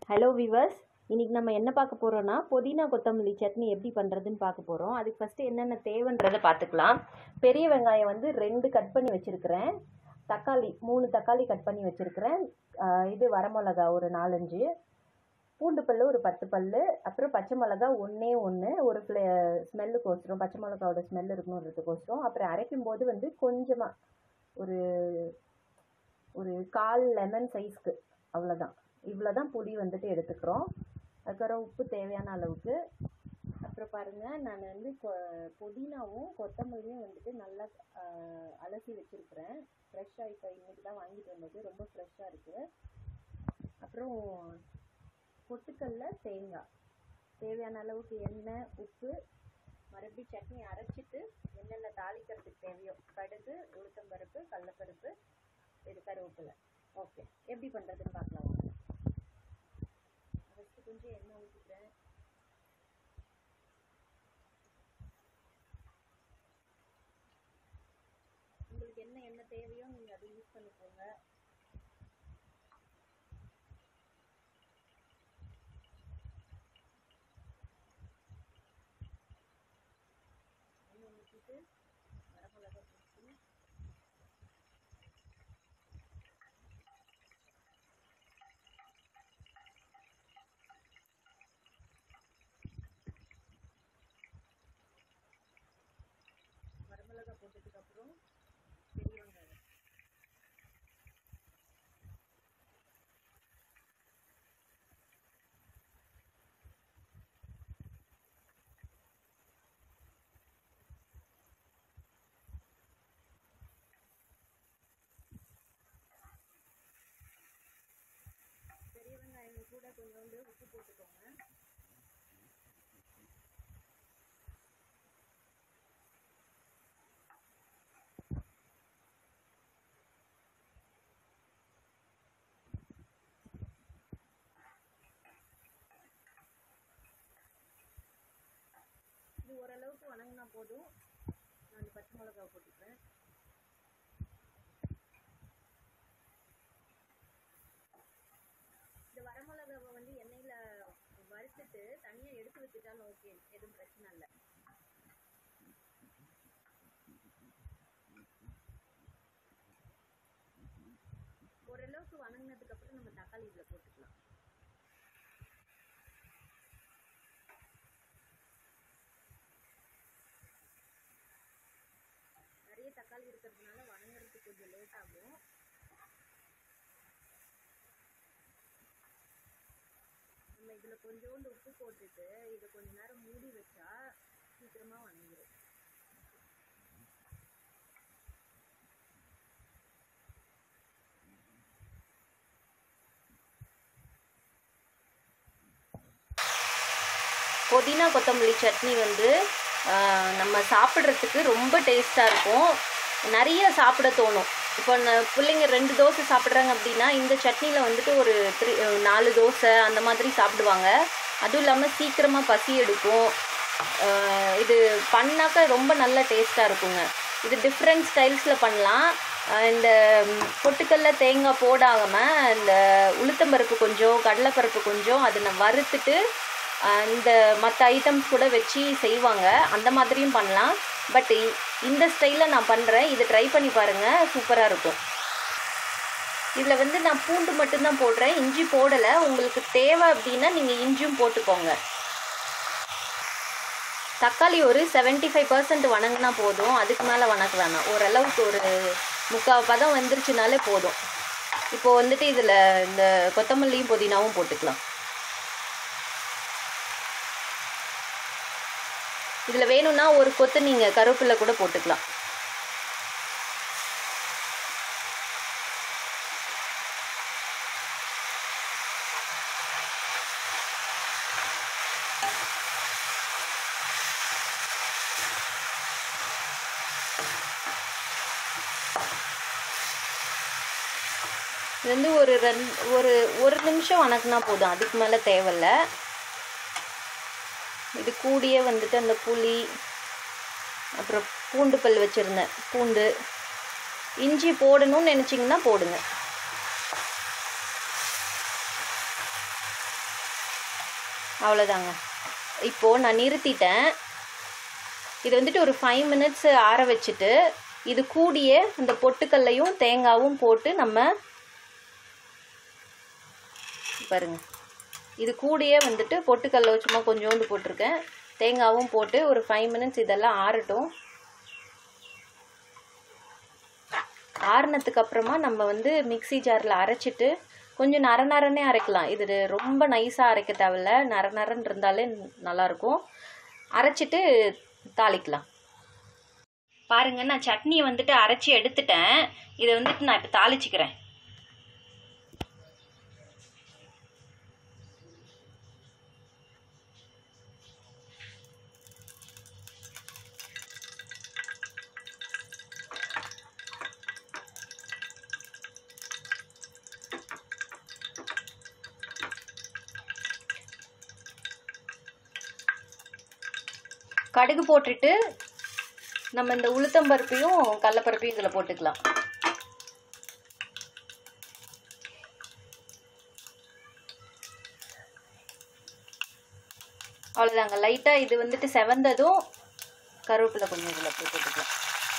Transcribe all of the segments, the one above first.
Hello viewers இன்றைக்கி நம்ம என்ன பார்க்க போகிறோன்னா புதினா கொத்தமல்லி சட்னி எப்படி பண்ணுறதுன்னு பார்க்க போகிறோம் அதுக்கு ஃபஸ்ட்டு என்னென்ன தேவைன்றதை பார்த்துக்கலாம் பெரிய வெங்காயம் வந்து ரெண்டு கட் பண்ணி வச்சுருக்கிறேன் தக்காளி மூணு தக்காளி கட் பண்ணி வச்சுருக்கிறேன் இது வரமிளகா ஒரு நாலஞ்சு பூண்டு பல் ஒரு பத்து பல் அப்புறம் பச்சை மிளகா ஒன்றே ஒன்று ஒரு ஃப்ளே ஸ்மெல்லுக்கோசரம் பச்சை மிளகாவோட ஸ்மெல் இருக்கணுன்றதுக்கோசரம் அப்புறம் அரைக்கும் போது வந்து கொஞ்சமாக ஒரு ஒரு கால் லெமன் சைஸ்க்கு அவ்வளோதான் இவ்வளோ தான் புளி வந்துட்டு எடுத்துக்கிறோம் அதுக்கப்புறம் உப்பு தேவையான அளவுக்கு அப்புறம் பாருங்கள் நான் வந்து கொ புதினாவும் கொத்தமல்லியும் வந்துட்டு நல்லா ஆஹ், அலசி வச்சுருக்கிறேன் ஃப்ரெஷ்ஷாக இப்போ இன்றைக்கி தான் வாங்கிட்டு வந்தது ரொம்ப ஃப்ரெஷ்ஷாக இருக்குது அப்புறம் பொட்டுக்கல்ல தேங்காய் தேவையான அளவுக்கு எண்ணெய் உப்பு மறுபடியும் சட்னி அரைச்சிட்டு என்னென்ன தாளிக்கிறதுக்கு தேவையோ கடுகு உளுத்தம்பருப்பு கடலப்பருப்பு இது கருவேப்பிலை ஓகே எப்படி பண்ணுறதுன்னு பார்க்கலாம் வாங்க. ஃபஸ்ட்டு கொஞ்சம் எண்ணெய் ஊற்றிக்கிறேன் உங்களுக்கு என்ன எண்ணெய் தேவையோ நீங்கள் அதை யூஸ் பண்ணிக்கோங்க எண்ணெய் ஊற்றிட்டு வரமிளகா போட்டு வரமிளகா போட்டதுக்கு அப்புறம் பெரிய வெங்காயம் பெரிய வெங்காயம் கூட கொஞ்சோண்டு உப்பு போட்டுக்கோங்க இது ஓரளவுக்கு வணங்கினா போதும் நான் பச்சை மிளகாவை போட்டுக்கிறேன் இந்த வரமிளகாவை வந்து எண்ணெயில் வறுத்துட்டு தனியாக எடுத்து வச்சுட்டாலும் ஓகே எதுவும் பிரச்சனை இல்லை ஓரளவுக்கு வணங்கினதுக்கு அப்புறம் நம்ம தக்காளி இதில் போட்டுக்கலாம் நிறைய தக்காளி இருக்கிறதுனால வணங்குறதுக்கு கொஞ்சம் லேட் ஆகும் நம்ம இதில் கொஞ்சோண்டு உப்பு போட்டுட்டு இதை கொஞ்ச நேரம் மூடி வச்சா சீக்கிரமாக வணங்கிடும் புதினா கொத்தமல்லி சட்னி வந்து ஆஹ், நம்ம சாப்பிட்றதுக்கு ரொம்ப டேஸ்ட்டாக இருக்கும் நிறைய சாப்பிட தோணும் இப்போ ந- பிள்ளைங்க ரெண்டு தோசை சாப்பிட்றாங்க அப்படின்னா இந்த சட்னியில் வந்துட்டு ஒரு த்ரீ நாலு தோசை அந்த மாதிரி சாப்பிடுவாங்க அதுவும் இல்லாமல் சீக்கிரமாக பசி எடுக்கும் ஆஹ், இது பண்ணாக்க ரொம்ப நல்ல டேஸ்ட்டாக இருக்குங்க இது டிஃப்ரெண்ட் ஸ்டைல்ஸில் பண்ணலாம் ஆஹ், இந்த ம், பொட்டுக்கல்ல தேங்காய் போடாமல் இந்த உளுத்தம்பருப்பு கொஞ்சம் கடலைப்பருப்பு கொஞ்சம் அதை நான் வறுத்துட்டு ஆஹ், இந்த மற்ற ஐட்டம்ஸ் கூட வச்சு செய்வாங்க அந்த மாதிரியும் பண்ணலாம் பட் இந்த ஸ்டைலில் நான் பண்ணுறேன் இது ட்ரை பண்ணி பாருங்கள் சூப்பராக இருக்கும் இதில் வந்து நான் பூண்டு மட்டும்தான் போடுறேன் இஞ்சி போடலை உங்களுக்கு தேவை அப்படின்னா நீங்கள் இஞ்சியும் போட்டுக்கோங்க தக்காளி ஒரு 75% ஃபைவ் பர்சன்ட் வணங்கினா போதும் அதுக்கு மேலே வணக்க வேணாம் ஓரளவுக்கு ஒரு முக்கால் பதம் வந்துருச்சுனாலே போதும் இப்போ வந்துட்டு இதில் இந்த கொத்தமல்லியும் புதினாவும் போட்டுக்கலாம் இதில் வேணும்னா ஒரு கொத்து நீங்கள் கருவேப்பிலை கூட போட்டுக்கலாம் இது வந்து ஒரு ரெண் ஒரு ஒரு நிமிஷம் வணக்குனா போதும் அதுக்கு மேலே தேவையில்ல இது கூடியே வந்துட்டு அந்த புளி அப்புறம் பூண்டு பல் வச்சுருந்தேன் பூண்டு இஞ்சி போடணும்னு நினச்சிங்கன்னா போடுங்க அவ்வளோதாங்க இப்போது நான் நிறுத்திட்டேன் இது வந்துட்டு ஒரு ஃபைவ் மினிட்ஸ் ஆற வச்சுட்டு இது கூடிய இந்த பொட்டுக்கல்லையும் தேங்காவும் போட்டு நம்ம பாருங்க இது கூடயே வந்துட்டு பொட்டுக்கல்ல சும்மா கொஞ்சோண்டு போட்டிருக்கேன் தேங்காவும் போட்டு ஒரு ஃபைவ் மினிட்ஸ் இதெல்லாம் ஆறட்டும் ஆறுனதுக்கு அப்புறமா நம்ம வந்து மிக்ஸி ஜாரில் அரைச்சிட்டு கொஞ்சம் நர நரன்னே அரைக்கலாம் இது ரொம்ப நைஸாக அரைக்க தேவையில்ல நர நரன்னு இருந்தாலே நல்லாயிருக்கும் அரைச்சிட்டு தாளிக்கலாம் பாருங்க நான் சட்னியை வந்துட்டு அரைச்சி எடுத்துட்டேன் இதை வந்துட்டு நான் இப்போ தாளிச்சுக்கிறேன் கடுகு போட்டுட்டு நம்ம இந்த உளுத்தம்பருப்பையும் கடலப்பருப்பையும் இதில் போட்டுக்கலாம் அவ்வளோதாங்க லைட்டாக இது வந்துட்டு செவந்ததும் கருவேப்பிலை கொஞ்சம் இதில் போய் போட்டுக்கலாம்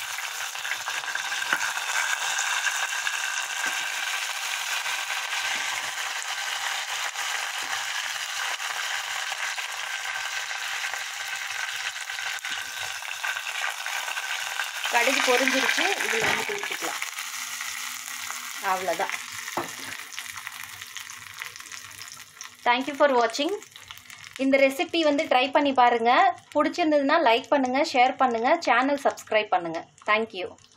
கடுகு பொரிஞ்சிருச்சு இதில் வந்து ஊற்றிக்கலாம் அவ்வளோதான் தேங்க்யூ ஃபார் வாட்சிங் இந்த ரெசிபி வந்து ட்ரை பண்ணி பாருங்கள் பிடிச்சிருந்ததுன்னா லைக் பண்ணுங்கள் ஷேர் பண்ணுங்கள் சேனல் சப்ஸ்கிரைப் பண்ணுங்கள் தேங்க்யூ